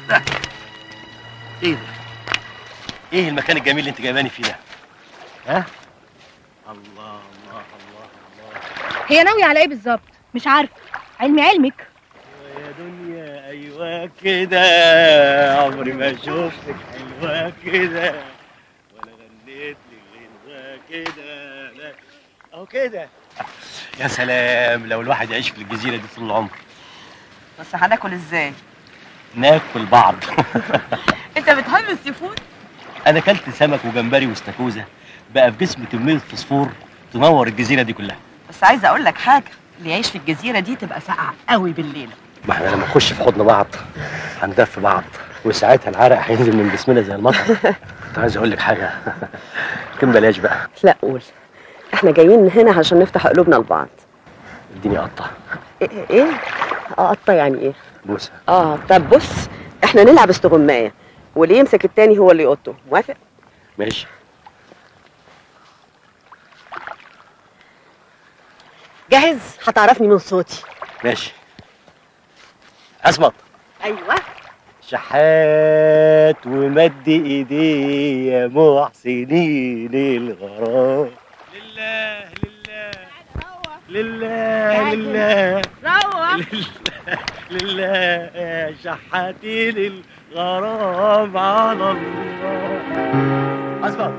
ايه ده ايه المكان الجميل اللي انت جايباني فيه ده ها الله الله الله الله هي ناوية على ايه بالظبط مش عارفة علمي علمك يا دنيا ايوه كده عمري ما شفتك حلوه كده ولا غنيت لي غنوه كده لا اهو كده يا سلام لو الواحد يعيش في الجزيره دي طول العمر بس هناكل ازاي ناكل بعض انت بتحب السي فود انا اكلت سمك وجمبري واستاكوزا بقى في جسمي كميه فوسفور تنور الجزيره دي كلها بس عايزه اقول لك حاجه اللي يعيش في الجزيره دي تبقى ساقعه قوي بالليل ما احنا لما نخش في حضن بعض هندف بعض وساعتها العرق هينزل من جسمنا زي المطر كنت عايز اقول لك حاجه لكن بلاش بقى لا قول احنا جايين هنا عشان نفتح قلوبنا لبعض اديني قطه ايه ايه اه قطه يعني ايه بوسه اه طب بص احنا نلعب استغمايه واللي يمسك التاني هو اللي يقطه موافق ماشي جاهز هتعرفني من صوتي ماشي اسمط ايوه شحات ومد ايديه يا محسنين الغرام لله لله لله لله روح لله يا شحاتين الغرام على الله اصبر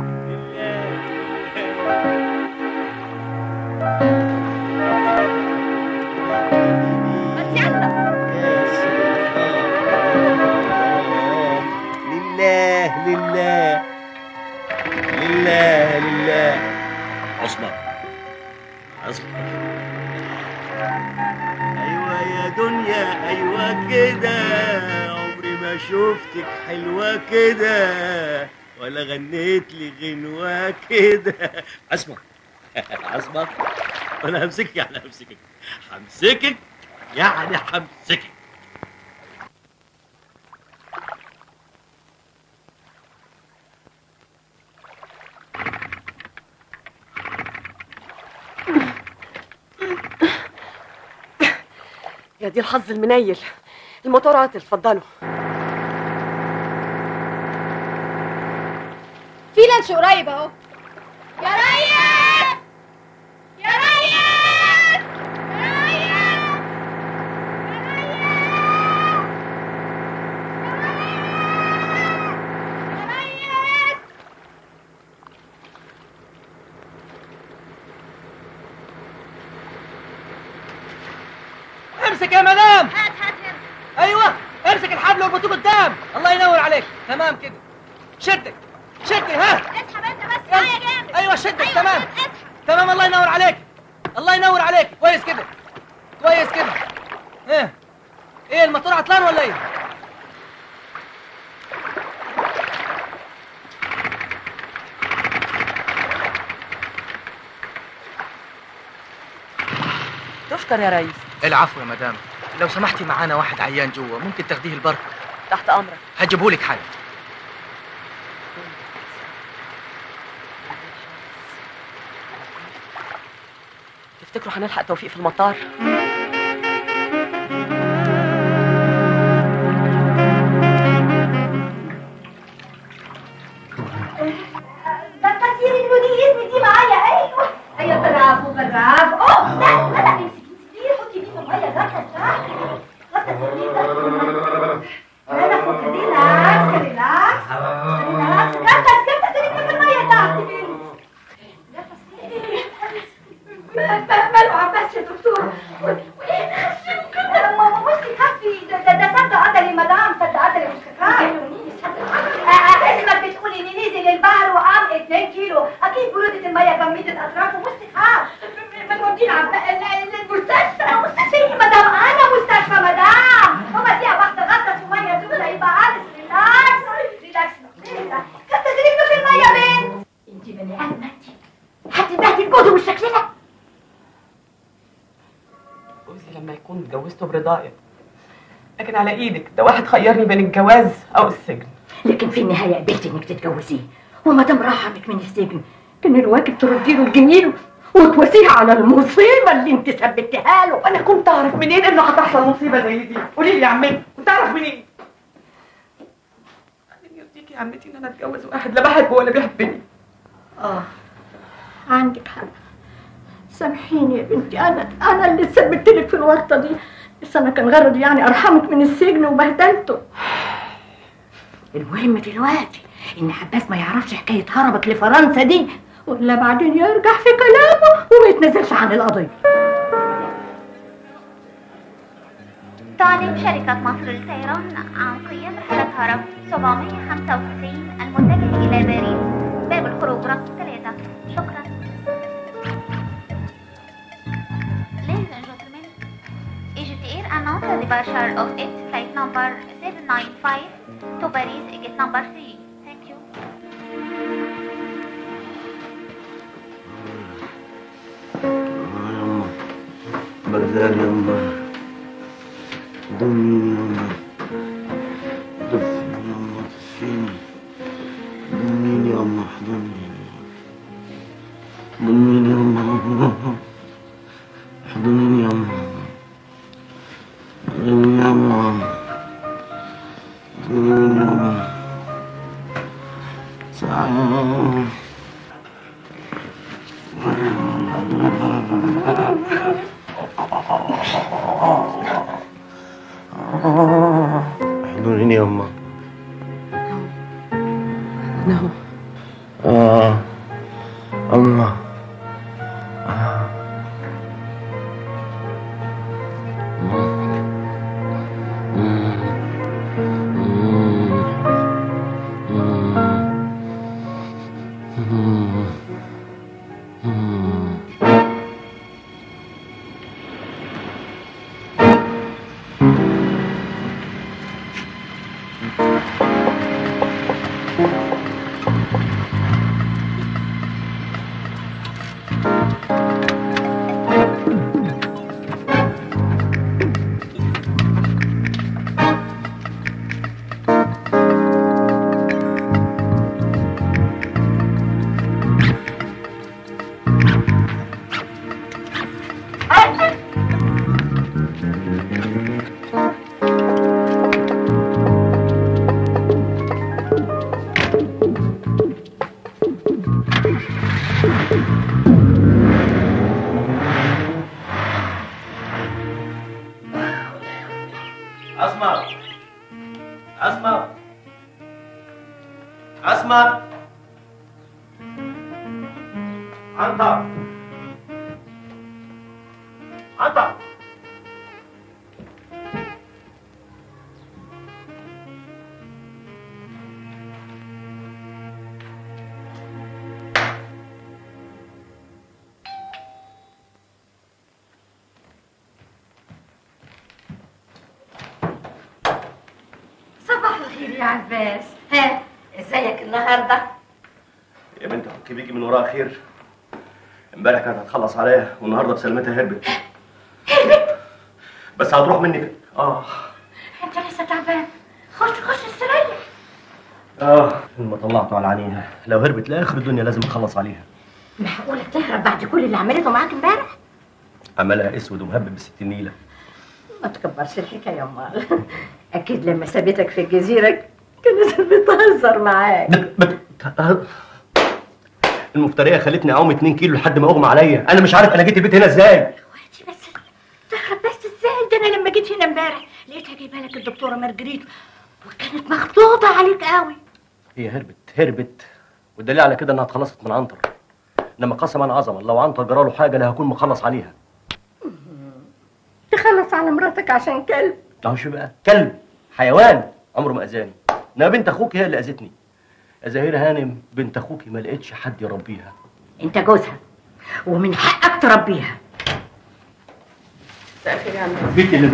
لله لله لله لله اصبر اصبر ايوه يا دنيا ايوه كده عمري ما شفتك حلوه كده ولا غنيت لي غنوه كده اصبر اصبر وانا همسكك يعني همسكك همسكك يعني همسكك يا دي الحظ المنيل الموتورات اتفضلوا في لانش قريب اهو يا ريس يا ريس امسك يا مدام ايوه امسك الحبل واربطيه قدام الله ينور عليك تمام كده شدك شدي ها اسحب انت بس معايا جامد ايوه شدك أيوة تمام بس اسحب. تمام الله ينور عليك الله ينور عليك كويس كده كويس كده ايه ايه الموتور عطلان ولا ايه تشكر يا ريس العفو يا مدام لو سمحتي معانا واحد عيان جوه ممكن تاخديه البر تحت امرك هجيبهولك حالا تفتكروا هنلحق توفيق في المطار ده التسيير المدير دي معايا ايوه ايوه برافو برافو اوه لا لا لا امسكي امسكي حطي دي في الميه غطى الساعه غطى الساعه انا كنت ريلاكس ريلاكس ريلاكس غطى غطى دي في الميه تحت ماله عباس يا دكتور وايه نفسه كده ما مش تخفي ده ده ده صد عضلي مدام صد عضلي مش كفايه اسمك بتقول ان نزل البحر وقام 2 كيلو اكيد برودة الميه جمدت اطرافه مش تخاف ما تودينا عب- ال- ال- المستشفى مستشفى إيه مدام انا مستشفى مدام هما فيها واحده غطس في ميه دول هيبقى عارف ريلاكس ريلاكس ريلاكس كنت تدريب في الميه بنت انت بني ادم انت هتبهدي الجوز بالشكل ده جوزي لما يكون اتجوزته برضايا لكن على ايدك ده واحد خيرني بين الجواز او السجن لكن في النهاية قبلتي انك تتجوزيه وما دام رحمك من السجن كان الواجب تردي له الجميل وتواسيه على المصيبة اللي انت ثبتها له انا كنت اعرف منين انه هتحصل مصيبه زي دي قولي لي يا عمتي كنت اعرف منين يا عمتي ان انا اتجوز واحد لا بحبه ولا بيحبني اه عندك حق سامحيني يا بنتي انا انا اللي سببت لك في الورطه دي بس انا كان غرضي يعني ارحمك من السجن وبهدلته المهم دلوقتي ان عباس ما يعرفش حكايه هربك لفرنسا دي ولا بعدين يرجع في كلامه وما يتنازلش عن القضيه تعلن شركة مصر للطيران عن قيام رحلة هرب 795 المتجهة إلى باريس باب الخروج رقم 3 شكرا Ladies and gentlemen, Egypt Air announced the departure of its flight number 795 to Paris, gate number 3. Thank you. يما بغداد يما ضمني يما دفني يما دفيني ضمني يما احضني ضمني يما احضني يما ضمني يما ضمني يما ساعة احضنيني يما نعم آه الله آه. مم. مم. مم. مم. مم. اسمع اسمع اسمع عنتر عنتر صباح الخير يا عباس ها ازيك النهارده يا بنت حكي بيجي من وراها خير امبارح كانت هتخلص عليا والنهارده بسلمتها هربت بس هتروح مني فين؟ اه انت لسه تعبان خش خش استريح اه ما طلعته على عينيها لو هربت لاخر الدنيا لازم اخلص عليها معقوله تهرب بعد كل اللي عملته معاك امبارح عملها اسود ومهبب بستين نيله ما تكبرش الحكايه امال اكيد لما سابتك في الجزيره كانت بتهزر معاك بت... بت... المفترية خلتني اعوم 2 كيلو لحد ما اغمى عليا انا مش عارف انا جيت البيت هنا ازاي اخواتي بس تهرب بس ازاي ده انا لما جيت هنا امبارح لقيتها جايبه لك الدكتوره مارجريت وكانت مخطوطه عليك قوي هي هربت هربت والدليل على كده انها اتخلصت من عنتر انما قسما عظما لو عنتر جراله حاجه انا هكون مخلص عليها تخلص على مراتك عشان كلب اهو شو بقى كلب حيوان عمره ما اذاني انما بنت اخوك هي اللي اذتني يا زهير هانم بنت اخوكي ما لقيتش حد يربيها انت جوزها ومن حقك تربيها مساء الخير يا عم بنت اللي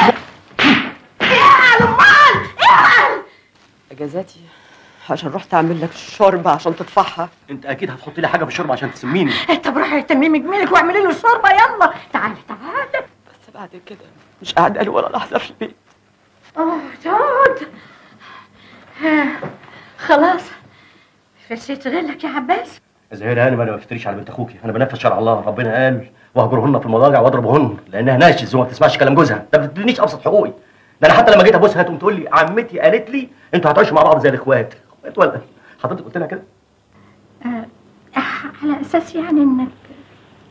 اجازاتي عشان رحت اعمل لك شوربه عشان تطفحها انت اكيد هتحط لي حاجه في الشوربه عشان تسميني طب روحي اهتمي جميلك واعملي له الشوربه يلا تعالي تعالي بس بعد كده مش قاعده له ولا لحظه في البيت اه تقعد ها خلاص فشيت غيرك يا عباس يا زهير هانم انا ما بفتريش على بنت اخوكي انا بنفذ شرع الله ربنا قال واهجرهن في المضاجع واضربهن لانها ناشز وما بتسمعش كلام جوزها ده ما بتدينيش ابسط حقوقي ده انا حتى لما جيت ابوسها تقوم تقول لي عمتي قالت لي انتوا هتعيشوا مع بعض زي الاخوات ولا حضرتك قلت لها كده آه على اساس يعني انك